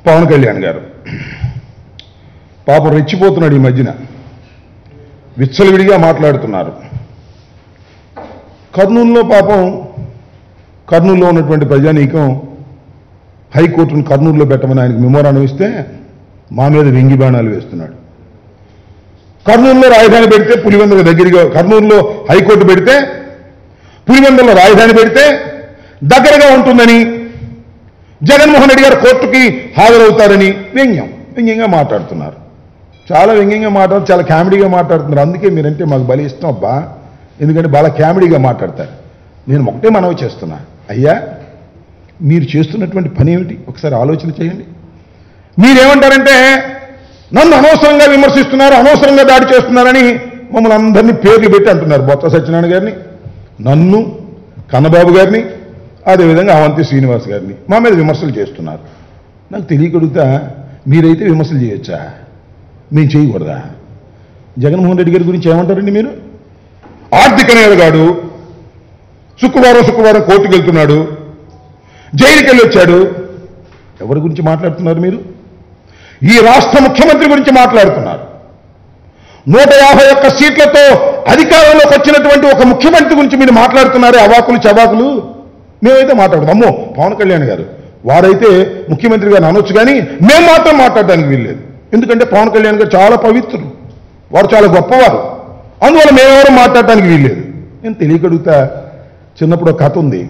పవన్ కళ్యాణ్ గారు పాపం రెచ్చిపోతున్నాడు ఈ మధ్యన విచ్చలవిడిగా మాట్లాడుతున్నారు కర్నూలులో పాపం కర్నూలులో ఉన్నటువంటి ప్రజానీకం హైకోర్టును కర్నూలులో పెట్టమని ఆయనకు మెమోరాండం ఇస్తే మా మీద వెంగి బాణాలు వేస్తున్నాడు కర్నూలులో రాజధాని పెడితే పులివెందుల దగ్గరగా కర్నూలులో హైకోర్టు పెడితే పులివెందులో రాజధాని పెడితే దగ్గరగా ఉంటుందని జగన్మోహన్ రెడ్డి గారు కోర్టుకి హాజరవుతారని వ్యంగ్యం వ్యంగ్యంగా మాట్లాడుతున్నారు చాలా వ్యంగ్యంగా మాట్లాడుతూ చాలా కామెడీగా మాట్లాడుతున్నారు అందుకే మీరంటే మాకు బలి ఇష్టం అబ్బా ఎందుకంటే బాగా కామెడీగా మాట్లాడతారు నేను ఒకటే మనవి చేస్తున్నా అయ్యా మీరు చేస్తున్నటువంటి పని ఏమిటి ఒకసారి ఆలోచన చేయండి మీరేమంటారంటే నన్ను అనవసరంగా విమర్శిస్తున్నారు అనవసరంగా దాడి చేస్తున్నారని మమ్మల్ని అందరినీ పేర్లు పెట్టి అంటున్నారు బొత్స సత్యనారాయణ గారిని నన్ను కన్నబాబు గారిని అదేవిధంగా అవంతి శ్రీనివాస్ గారిని మా మీద విమర్శలు చేస్తున్నారు నాకు తెలియకడుగుతా మీరైతే విమర్శలు చేయొచ్చా మేము చేయకూడదా జగన్మోహన్ రెడ్డి గారి గురించి ఏమంటారండి మీరు ఆర్థిక నేరగాడు శుక్రవారం శుక్రవారం కోర్టుకు వెళ్తున్నాడు జైలుకి వెళ్ళి వచ్చాడు ఎవరి గురించి మాట్లాడుతున్నారు మీరు ఈ రాష్ట్ర ముఖ్యమంత్రి గురించి మాట్లాడుతున్నారు నూట యాభై ఒక్క సీట్లతో అధికారంలోకి వచ్చినటువంటి ఒక ముఖ్యమంత్రి గురించి మీరు మాట్లాడుతున్నారే అవాకులు చవాకులు మేమైతే మాట్లాడదాం అమ్మో పవన్ కళ్యాణ్ గారు వారైతే ముఖ్యమంత్రి గారిని అనొచ్చు కానీ మేము మాత్రం మాట్లాడడానికి వీల్లేదు ఎందుకంటే పవన్ కళ్యాణ్ గారు చాలా పవిత్రులు వారు చాలా గొప్పవారు అందువల్ల మేమెవరూ మాట్లాడటానికి వీల్లేదు నేను తెలియకడుగుతా చిన్నప్పుడు ఒక కథ ఉంది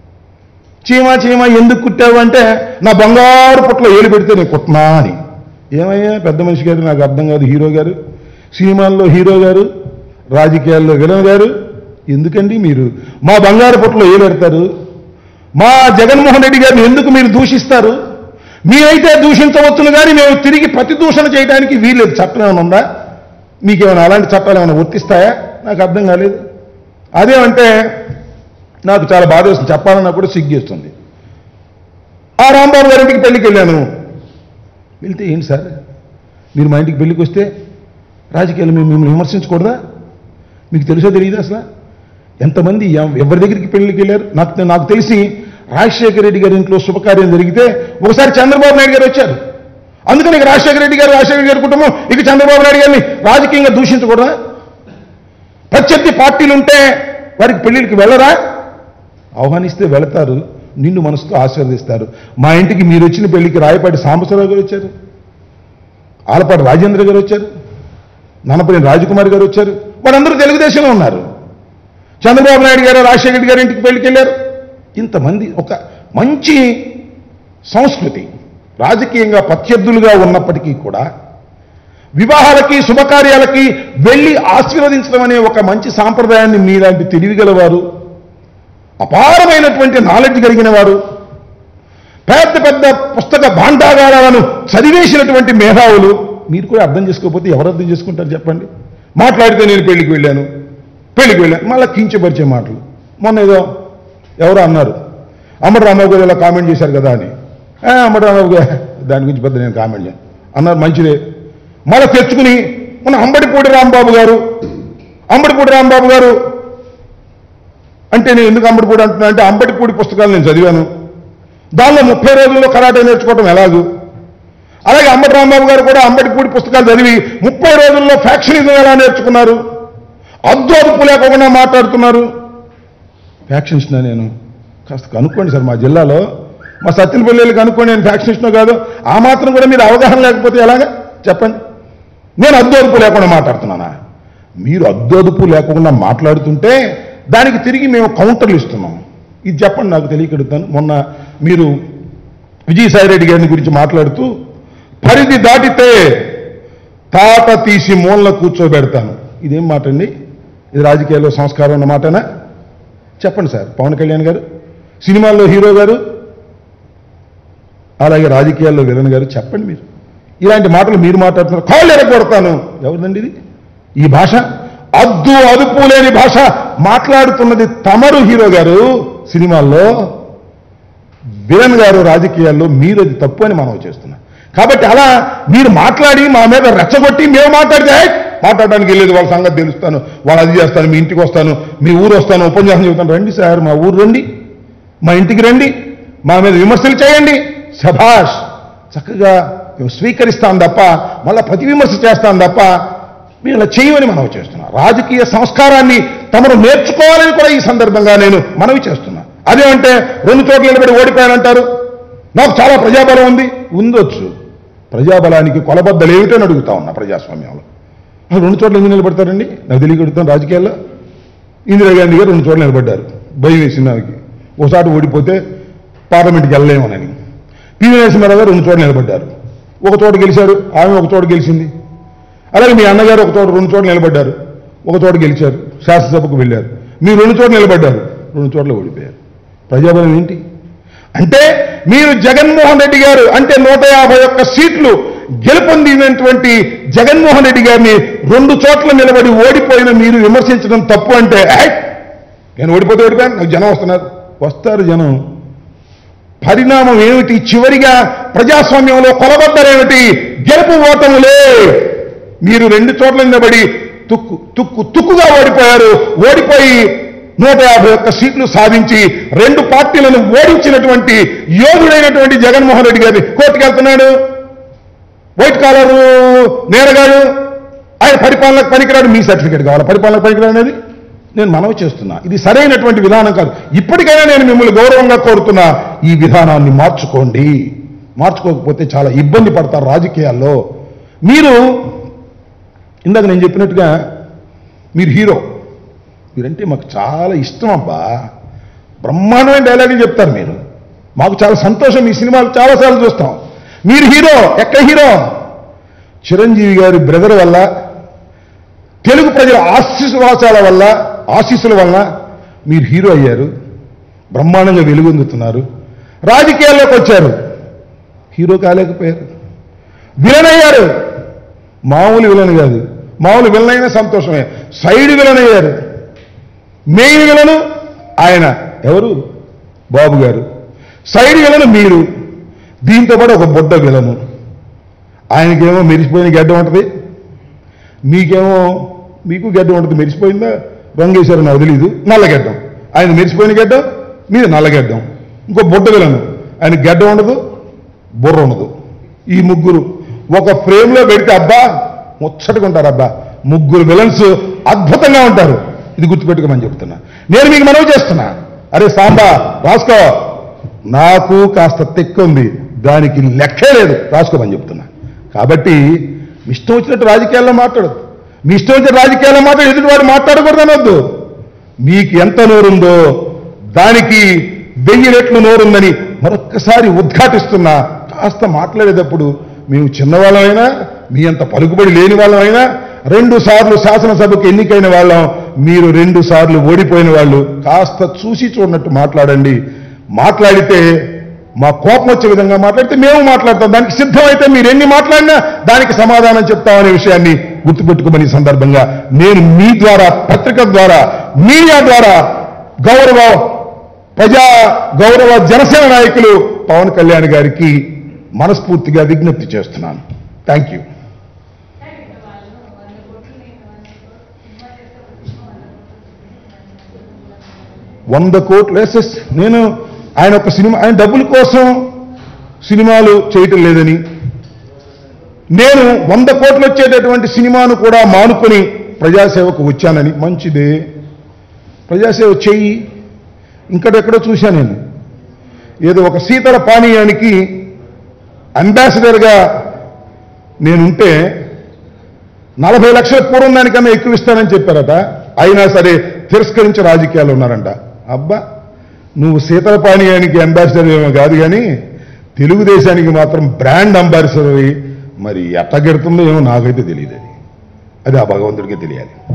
చీమ చీమ ఎందుకు కుట్టావు అంటే నా బంగారు పుట్లో ఏలు పెడితే నేను కుట్నా అని ఏమయ్యా పెద్ద మనిషి గారు నాకు అర్థం కాదు హీరో గారు సినిమాల్లో హీరో గారు రాజకీయాల్లో విలన్ గారు ఎందుకండి మీరు మా బంగారు పుట్లో ఏలు పెడతారు మా జగన్మోహన్ రెడ్డి గారిని ఎందుకు మీరు దూషిస్తారు మీరైతే దూషించవచ్చును కానీ మేము తిరిగి ప్రతిదూషణ చేయడానికి వీల్లేదు చట్టం ఏమైనా ఉందా మీకేమైనా అలాంటి చట్టాలు ఏమైనా వర్తిస్తాయా నాకు అర్థం కాలేదు అదేమంటే నాకు చాలా బాధ వేస్తుంది చెప్పాలన్నా కూడా సిగ్గేస్తుంది ఆ రాంబాబు గారింటికి పెళ్లికి వెళ్ళాను వెళ్తే ఏంటి సార్ మీరు మా ఇంటికి పెళ్లికి వస్తే రాజకీయాలు మేము మిమ్మల్ని విమర్శించకూడదా మీకు తెలుసో తెలియదు అసలు ఎంతమంది ఎవ- ఎవరి దగ్గరికి పెళ్లికి వెళ్ళారు నాకు నాకు తెలిసి రాజశేఖర రెడ్డి గారి ఇంట్లో శుభకార్యం జరిగితే ఒకసారి చంద్రబాబు నాయుడు గారు వచ్చారు అందుకని ఇక రాజశేఖర రెడ్డి గారు రాజశేఖర రెడ్డి గారి కుటుంబం ఇక చంద్రబాబు నాయుడు గారిని రాజకీయంగా దూషించకూడదా ప్రత్యర్థి పార్టీలు ఉంటే వారికి పెళ్లికి వెళ్ళరా ఆహ్వానిస్తే వెళతారు నిన్ను మనసుతో ఆశీర్వదిస్తారు మా ఇంటికి మీరు వచ్చిన పెళ్లికి రాయపాటి సాంబశివరావు గారు వచ్చారు ఆలపాటి రాజేంద్ర గారు వచ్చారు నన్నపల్లి రాజకుమారి గారు వచ్చారు వారందరూ తెలుగుదేశంలో ఉన్నారు చంద్రబాబు నాయుడు గారు రాజశేఖర రెడ్డి గారి ఇంటికి పెళ్లికి వెళ్ళారు ఇంతమంది ఒక మంచి సంస్కృతి రాజకీయంగా ప్రత్యర్థులుగా ఉన్నప్పటికీ కూడా వివాహాలకి శుభకార్యాలకి వెళ్ళి ఆశీర్వదించడం అనే ఒక మంచి సాంప్రదాయాన్ని మీలాంటి తెలివిగలవారు అపారమైనటువంటి నాలెడ్జ్ కలిగిన వారు పెద్ద పెద్ద పుస్తక భాండాగారాలను చదివేసినటువంటి మేధావులు మీరు కూడా అర్థం చేసుకోకపోతే ఎవరు అర్థం చేసుకుంటారు చెప్పండి మాట్లాడితే నేను పెళ్లికి వెళ్ళాను పెళ్లికి వెళ్ళాను మళ్ళీ కించపరిచే మాటలు మొన్న ఏదో ఎవరో అన్నారు అమ్మడు రాంబాబు గారు ఇలా కామెంట్ చేశారు కదా అని "ఆ, అమ్మడు రాంబాబు గారు దాని గురించి పెద్ద నేను కామెంట్ చేయను అన్నారు మంచిదే మళ్ళీ తెచ్చుకుని మన అంబడిపూడి రాంబాబు గారు అంబడిపూడి రాంబాబు గారు అంటే నేను ఎందుకు అంబడిపూడి అంటున్నా అంటే అంబడిపూడి పుస్తకాలు నేను చదివాను దానిలో ముప్పై రోజుల్లో కరాటే నేర్చుకోవటం ఎలాగు అలాగే అంబటి రాంబాబు గారు కూడా అంబటిపూడి పుస్తకాలు చదివి ముప్పై రోజుల్లో ఫ్యాక్షనిజం ఎలా నేర్చుకున్నారు అద్దు అదుపు లేకుండా మాట్లాడుతున్నారు ఫ్యాక్షనిస్ట్నా నేను కాస్త కనుక్కోండి సార్ మా జిల్లాలో మా సత్యనపల్లికి కనుక్కోండి నేను ఫ్యాక్షనిస్ట్నో కాదు ఆ మాత్రం కూడా మీరు అవగాహన లేకపోతే ఎలాగా చెప్పండి నేను అద్దు అదుపు లేకుండా మాట్లాడుతున్నానా మీరు అద్దు అదుపు లేకుండా మాట్లాడుతుంటే దానికి తిరిగి మేము కౌంటర్లు ఇస్తున్నాం ఇది చెప్పండి నాకు తెలియకెడుతాను మొన్న మీరు విజయసాయి రెడ్డి గారిని గురించి మాట్లాడుతూ పరిధి దాటితే తాట తీసి మూలన కూర్చోబెడతాను ఇదేం మాట అండి ఇది రాజకీయాల్లో సంస్కారం ఉన్న మాటనా చెప్పండి సార్ పవన్ కళ్యాణ్ గారు సినిమాల్లో హీరో గారు అలాగే రాజకీయాల్లో విలన్ గారు చెప్పండి మీరు ఇలాంటి మాటలు మీరు మాట్లాడుతున్నారు కాళ్ళు ఎరగొడతాను ఎవరిదండి ఇది ఈ భాష అద్దు అదుపు లేని భాష మాట్లాడుతున్నది తమరు హీరో గారు సినిమాల్లో విలన్ గారు రాజకీయాల్లో మీరు అది తప్పు అని మనం చేస్తున్నాం కాబట్టి అలా మీరు మాట్లాడి మా మీద రెచ్చగొట్టి మేము మాట్లాడితే "ఏయ్, మాట్లాడడానికి వెళ్ళేది వాళ్ళ సంగతి తెలుస్తాను వాళ్ళు అది చేస్తాను మీ ఇంటికి వస్తాను మీ ఊరు వస్తాను ఉపన్యాసం చెబుతాను రండి సార్ మా ఊరు రండి మా ఇంటికి రండి మా మీద విమర్శలు చేయండి శభాష్ చక్కగా మేము స్వీకరిస్తాం తప్ప మళ్ళా ప్రతివిమర్శ చేస్తాం తప్ప మేము ఇలా చేయమని మనవి చేస్తున్నాం రాజకీయ సంస్కారాన్ని తమను నేర్చుకోవాలని కూడా ఈ సందర్భంగా నేను మనవి చేస్తున్నా అదేమంటే రెండు చోట్ల నిలబడి ఓడిపోయానంటారు నాకు చాలా ప్రజాబలం ఉంది ఉండొచ్చు ప్రజాబలానికి కొలబద్దలు ఏమిటని అడుగుతా ఉన్నా ప్రజాస్వామ్యంలో అసలు రెండు చోట్ల ఎందుకు నిలబడతారండి నాకు తెలియగడుగుతాను రాజకీయాల్లో ఇందిరాగాంధీ గారు రెండు చోట్ల నిలబడ్డారు భయం వేసింది ఆమెకి ఒకసారి ఓడిపోతే పార్లమెంట్కి వెళ్ళలేమనని పివి నరసింహారావు గారు రెండు చోట్ల నిలబడ్డారు ఒక చోట గెలిచారు ఆమె ఒక చోట గెలిచింది అలాగే మీ అన్నగారు ఒక చోట రెండు చోట్ల నిలబడ్డారు ఒక చోట గెలిచారు శాసనసభకు వెళ్ళారు మీరు రెండు చోట్ల నిలబడ్డారు రెండు చోట్ల ఓడిపోయారు ప్రజాబలం ఏంటి అంటే మీరు జగన్మోహన్ రెడ్డి గారు అంటే నూట యాభై ఒక్క సీట్లు గెలుపొందినటువంటి జగన్మోహన్ రెడ్డి గారిని రెండు చోట్ల నిలబడి ఓడిపోయిన మీరు విమర్శించడం తప్పు అంటే "ఏయ్, నేను ఓడిపోతే ఓడిపోయాను నాకు జనం వస్తున్నారు వస్తారు జనం పరిణామం ఏమిటి చివరిగా ప్రజాస్వామ్యంలో కొలబద్దరేమిటి గెలుపు ఓటములే మీరు రెండు చోట్ల నిలబడి తుక్కు తుక్కు తుక్కుగా ఓడిపోయారు ఓడిపోయి నూట యాభై ఒక్క సీట్లు సాధించి రెండు పార్టీలను ఓడించినటువంటి యోధుడైనటువంటి జగన్మోహన్ రెడ్డి గారిని కోర్టుకు వెళ్తున్నాడు వైట్ కాలర్ నేరగాడు ఆయన పరిపాలనకు పనికిరాడు మీ సర్టిఫికేట్ కావాలా పరిపాలనకు పనికిరాడు అనేది నేను మనవి చేస్తున్నా ఇది సరైనటువంటి విధానం కాదు ఇప్పటికైనా నేను మిమ్మల్ని గౌరవంగా కోరుతున్నా ఈ విధానాన్ని మార్చుకోండి మార్చుకోకపోతే చాలా ఇబ్బంది పడతారు రాజకీయాల్లో మీరు ఇందాక నేను చెప్పినట్టుగా మీరు హీరో మీరంటే మాకు చాలా ఇష్టం అబ్బా బ్రహ్మాండమైన డైలాగులు చెప్తారు మీరు మాకు చాలా సంతోషం మీ సినిమాలు చాలాసార్లు చూస్తాం మీరు హీరో ఎక్కడ హీరో చిరంజీవి గారి బ్రదర్ వల్ల తెలుగు ప్రజల ఆశీస్సువాసాల వల్ల ఆశీస్సుల వల్ల మీరు హీరో అయ్యారు బ్రహ్మాండంగా వెలుగొందుతున్నారు రాజకీయాల్లోకి వచ్చారు హీరో కాలేకపోయారు విలన్ అయ్యారు మామూలు విలన్ కాదు మామూలు విలన్ అయినా సంతోషమే సైడ్ విలన్ అయ్యారు మెయిన్ విలను ఆయన ఎవరు బాబు గారు సైడ్ విలను మీరు దీంతో పాటు ఒక బొడ్డ విలను ఆయనకేమో మెరిసిపోయిన గడ్డ ఉంటుంది మీకేమో మీకు గడ్డ ఉంటుంది మెరిసిపోయిందా రంగేశ్వరం నాకు తెలీదు నల్లగడ్డం ఆయన మెరిసిపోయిన గడ్డం మీది నల్లగడ్డం ఇంకో బొడ్డ విలను ఆయన గడ్డ ఉండదు బుర్ర ఉండదు ఈ ముగ్గురు ఒక ఫ్రేమ్లో పెడితే అబ్బా ముచ్చటగా ఉంటారు అబ్బా ముగ్గురు విలన్స్ అద్భుతంగా ఉంటారు ఇది గుర్తుపెట్టుకోమని చెప్తున్నా నేను మీకు మనవి చేస్తున్నా అరే సాంబా రాసుకో నాకు కాస్త తెక్క ఉంది దానికి లెక్కే లేదు రాసుకోమని చెప్తున్నా కాబట్టి మీ ఇష్టం వచ్చినట్టు రాజకీయాల్లో మాట్లాడదు మీ ఇష్టం వచ్చిన రాజకీయాల్లో మాట్లాడి ఎదుటివాడు మాట్లాడకూడదు అనొద్దు మీకు ఎంత నోరుందో దానికి వెయ్యి రెట్లు నోరుందని మరొక్కసారి ఉద్ఘాటిస్తున్నా కాస్త మాట్లాడేటప్పుడు మేము చిన్నవాళ్ళమైనా మీ అంత పలుకుబడి లేని వాళ్ళమైనా రెండు సార్లు శాసనసభకు ఎన్నికైన వాళ్ళం మీరు రెండు సార్లు ఓడిపోయిన వాళ్ళు కాస్త చూసి చూడనట్టు మాట్లాడండి మాట్లాడితే మా కోపం వచ్చే విధంగా మాట్లాడితే మేము మాట్లాడతాం దానికి సిద్ధమైతే మీరు ఎన్ని మాట్లాడినా దానికి సమాధానం చెప్తామనే విషయాన్ని గుర్తుపెట్టుకోమని ఈ సందర్భంగా నేను మీ ద్వారా పత్రిక ద్వారా మీడియా ద్వారా గౌరవ ప్రజా గౌరవ జనసేన నాయకులు పవన్ కళ్యాణ్ గారికి మనస్ఫూర్తిగా విజ్ఞప్తి చేస్తున్నాను థ్యాంక్ యూ వంద కోట్లు ఎస్ ఎస్ నేను ఆయన ఒక సినిమా ఆయన డబ్బుల కోసం సినిమాలు చేయటం లేదని నేను వంద కోట్లు వచ్చేటటువంటి సినిమాను కూడా మానుకొని ప్రజాసేవకు వచ్చానని మంచిదే ప్రజాసేవ చెయ్యి ఇంకటెక్కడో చూశా నేను ఏదో ఒక శీతల పానీయానికి అంబాసిడర్గా నేనుంటే నలభై లక్షల పూర్వం దానికన్నా ఎక్కువ ఇస్తానని చెప్పారట అయినా సరే తిరస్కరించి రాజకీయాలు ఉన్నారంట అబ్బా నువ్వు శీతల పానీయానికి అంబాసిడర్ ఏమో కాదు కానీ తెలుగుదేశానికి మాత్రం బ్రాండ్ అంబాసిడర్ అయి మరి ఎట్టగెడుతుందో ఏమో నాకైతే తెలియదు అది అది ఆ భగవంతుడికే తెలియాలి